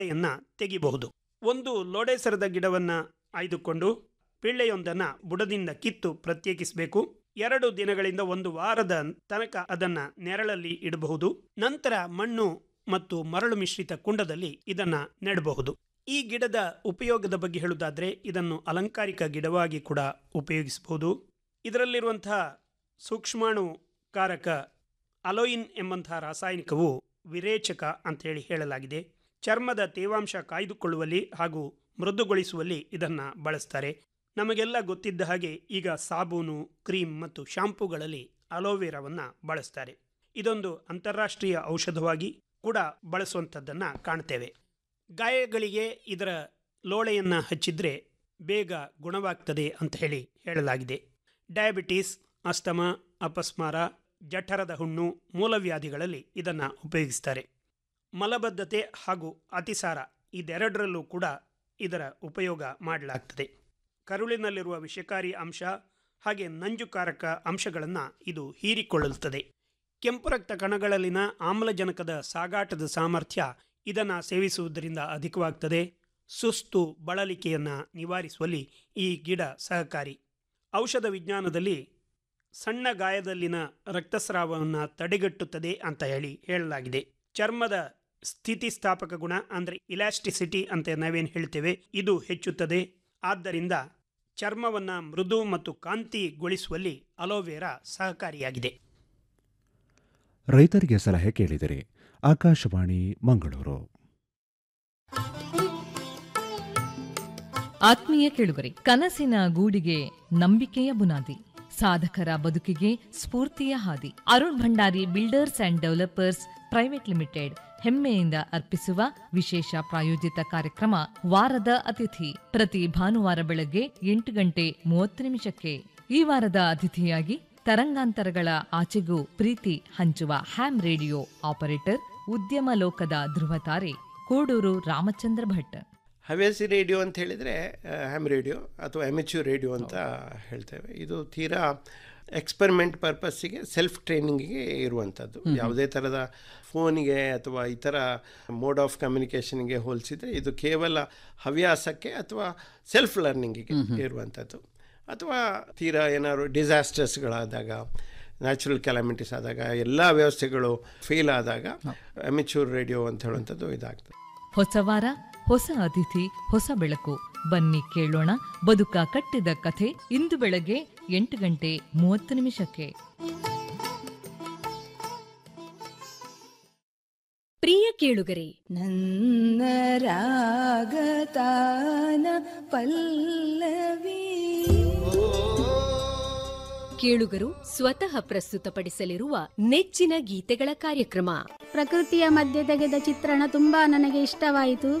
ಪಿಳ್ಳೆಯನ್ನ ತೆಗಿಬಹುದು ಒಂದು ಲೋಡೇಸರದ ಗಿಡವನ್ನ ಆಯ್ದುಕೊಂಡು ಪಿಳ್ಳೆಯೊಂದನ್ನ ಬುಡದಿಂದ ಕಿತ್ತು ಪ್ರತ್ಯೇಕಿಸಬೇಕು ಎರಡು ದಿನಗಳಿಂದ ಒಂದು ವಾರದ ತನಕ ಅದನ್ನ ನೆರಳಲ್ಲಿ ಇಡಬಹುದು ನಂತರ ಮಣ್ಣು ಮತ್ತು ಮರಳು ಮಿಶ್ರಿತ ಕುಂಡದಲ್ಲಿ ಇದನ್ನ ನೆಡಬಹುದು ಈ ಗಿಡದ ಉಪಯೋಗದ ಬಗ್ಗೆ ಹೇಳುವುದಾದ್ರೆ ಇದನ್ನು ಅಲಂಕಾರಿಕ ಗಿಡವಾಗಿ ಕೂಡ ಉಪಯೋಗಿಸಬಹುದು ಇದರಲ್ಲಿರುವಂತಹ ಸೂಕ್ಷ್ಮಾಣು ಕಾರಕ ಅಲೋಯಿನ್ ಎಂಬಂತಹ ರಾಸಾಯನಿಕವು ವಿರೇಚಕ ಅಂತ ಹೇಳಿ ಹೇಳಲಾಗಿದೆ ಚರ್ಮದ ತೇವಾಂಶ ಕಾಯ್ದುಕೊಳ್ಳುವಲ್ಲಿ ಹಾಗೂ ಮೃದುಗೊಳಿಸುವಲ್ಲಿ ಇದನ್ನು ಬಳಸ್ತಾರೆ ನಮಗೆಲ್ಲ ಗೊತ್ತಿದ್ದ ಹಾಗೆ ಈಗ ಸಾಬೂನು ಕ್ರೀಮ್ ಮತ್ತು ಶಾಂಪೂಗಳಲ್ಲಿ ಅಲೋವೆರಾವನ್ನು ಬಳಸ್ತಾರೆ ಇದೊಂದು ಅಂತಾರಾಷ್ಟ್ರೀಯ ಔಷಧವಾಗಿ ಕೂಡ ಬಳಸುವಂಥದ್ದನ್ನು ಕಾಣ್ತೇವೆ ಗಾಯಗಳಿಗೆ ಇದರ ಲೋಳೆಯನ್ನು ಹಚ್ಚಿದ್ರೆ ಬೇಗ ಗುಣವಾಗ್ತದೆ ಅಂತ ಹೇಳಿ ಹೇಳಲಾಗಿದೆ ಡಯಾಬಿಟೀಸ್ ಅಸ್ತಮ ಅಪಸ್ಮಾರ ಜಠರದ ಹುಣ್ಣು ಮೂಲವ್ಯಾಧಿಗಳಲ್ಲಿ ಇದನ್ನು ಉಪಯೋಗಿಸ್ತಾರೆ ಮಲಬದ್ಧತೆ ಹಾಗೂ ಅತಿಸಾರ ಇದೆರಡರಲ್ಲೂ ಕೂಡ ಇದರ ಉಪಯೋಗ ಮಾಡಲಾಗ್ತದೆ ಕರುಳಿನಲ್ಲಿರುವ ವಿಷಕಾರಿ ಅಂಶ ಹಾಗೆ ನಂಜುಕಾರಕ ಅಂಶಗಳನ್ನು ಇದು ಹೀರಿಕೊಳ್ಳುತ್ತದೆ ಕೆಂಪು ರಕ್ತ ಕಣಗಳಲ್ಲಿನ ಆಮ್ಲಜನಕದ ಸಾಗಾಟದ ಸಾಮರ್ಥ್ಯ ಇದನ್ನು ಸೇವಿಸುವುದರಿಂದ ಅಧಿಕವಾಗ್ತದೆ ಸುಸ್ತು ಬಳಲಿಕೆಯನ್ನು ನಿವಾರಿಸುವಲ್ಲಿ ಈ ಗಿಡ ಸಹಕಾರಿ ಔಷಧ ವಿಜ್ಞಾನದಲ್ಲಿ ಸಣ್ಣ ಗಾಯದಲ್ಲಿನ ರಕ್ತಸ್ರಾವವನ್ನು ತಡೆಗಟ್ಟುತ್ತದೆ ಅಂತ ಹೇಳಿ ಹೇಳಲಾಗಿದೆ ಚರ್ಮದ ಸ್ಥಿತಿಸ್ಥಾಪಕ ಗುಣ ಅಂದರೆ ಇಲಾಸ್ಟಿಸಿಟಿ ಅಂತ ನಾವೇನು ಹೇಳ್ತೇವೆ ಇದು ಹೆಚ್ಚುತ್ತದೆ ಆದ್ದರಿಂದ ಚರ್ಮವನ್ನು ಮೃದು ಮತ್ತು ಕಾಂತಿಗೊಳಿಸುವಲ್ಲಿ ಅಲೋವೆರಾ ಸಹಕಾರಿಯಾಗಿದೆ ರೈತರಿಗೆ ಸಲಹೆ ಕೇಳಿದರೆ ಆಕಾಶವಾಣಿ ಮಂಗಳೂರು ಆತ್ಮೀಯ ಕೇಳುಗರೆ ಕನಸಿನ ಗೂಡಿಗೆ ನಂಬಿಕೆಯ ಬುನಾದಿ ಸಾಧಕರ ಬದುಕಿಗೆ ಸ್ಫೂರ್ತಿಯ ಹಾದಿ Arun Bhandari builders and developers private limited ಹೆಮ್ಮೆಯಿಂದ ಅರ್ಪಿಸುವ ವಿಶೇಷ ಪ್ರಾಯೋಜಿತ ಕಾರ್ಯಕ್ರಮ ವಾರದ ಅತಿಥಿ ಪ್ರತಿ ಭಾನುವಾರ ಬೆಳಗ್ಗೆ ಎಂಟು ಗಂಟೆ ಮೂವತ್ತು ನಿಮಿಷಕ್ಕೆ ಈ ವಾರದ ಅತಿಥಿಯಾಗಿ ತರಂಗಾಂತರಗಳ ಆಚೆಗೂ ಪ್ರೀತಿ ಹಂಚುವ ಹ್ಯಾಮ್ ರೇಡಿಯೋ ಆಪರೇಟರ್ ಉದ್ಯಮ ಲೋಕದ ಧ್ರುವತಾರೆ ಕೋಡೂರು ರಾಮಚಂದ್ರ ಭಟ್ ಹವ್ಯಾಸಿ ರೇಡಿಯೋ ಅಂತ ಹೇಳಿದರೆ ಹ್ಯಾಮ್ ರೇಡಿಯೋ ಅಥವಾ ಎಮೆಚ್ಯೂರ್ ರೇಡಿಯೋ ಅಂತ ಹೇಳ್ತೇವೆ ಇದು ತೀರಾ ಎಕ್ಸ್ಪೆರಿಮೆಂಟ್ ಪರ್ಪಸ್ಸಿಗೆ ಸೆಲ್ಫ್ ಟ್ರೈನಿಂಗಿಗೆ ಇರುವಂಥದ್ದು ಯಾವುದೇ ಥರದ ಫೋನಿಗೆ ಅಥವಾ ಇತರ ಮೋಡ್ ಆಫ್ ಕಮ್ಯುನಿಕೇಷನ್ಗೆ ಹೋಲಿಸಿದರೆ ಇದು ಕೇವಲ ಹವ್ಯಾಸಕ್ಕೆ ಅಥವಾ ಸೆಲ್ಫ್ ಲರ್ನಿಂಗಿಗೆ ಇರುವಂಥದ್ದು ಅಥವಾ ತೀರಾ ಏನಾದ್ರು ಡಿಸಾಸ್ಟರ್ಸ್ಗಳಾದಾಗ ನ್ಯಾಚುರಲ್ ಕ್ಯಾಲಮಿಟೀಸ್ ಆದಾಗ ಎಲ್ಲ ವ್ಯವಸ್ಥೆಗಳು ಫೇಲ್ ಆದಾಗ ಎಮಿಚ್ಯೂರ್ ರೇಡಿಯೋ ಅಂತ ಹೇಳುವಂಥದ್ದು ಇದಾಗ್ತದೆ ಹೊಸ ವಾರ ಹೊಸ ಅತಿಥಿ ಹೊಸ ಬೆಳಕು ಬನ್ನಿ ಕೇಳೋಣ ಬದುಕ ಕಟ್ಟಿದ ಕಥೆ ಇಂದು ಬೆಳಗ್ಗೆ ಎಂಟು ಗಂಟೆ ಮೂವತ್ತು ನಿಮಿಷಕ್ಕೆ ಪ್ರಿಯ ಕೇಳುಗರೆ ನನ್ನ ರಾಗತಾನ ಪಲ್ಲವಿ ಕೇಳುಗರು ಸ್ವತಃ ಪ್ರಸ್ತುತಪಡಿಸಲಿರುವ ನೆಚ್ಚಿನ ಗೀತೆಗಳ ಕಾರ್ಯಕ್ರಮ ಪ್ರಕೃತಿಯ ಮಧ್ಯೆ ತೆಗೆದ ಚಿತ್ರಣ ತುಂಬಾ ನನಗೆ ಇಷ್ಟವಾಯಿತು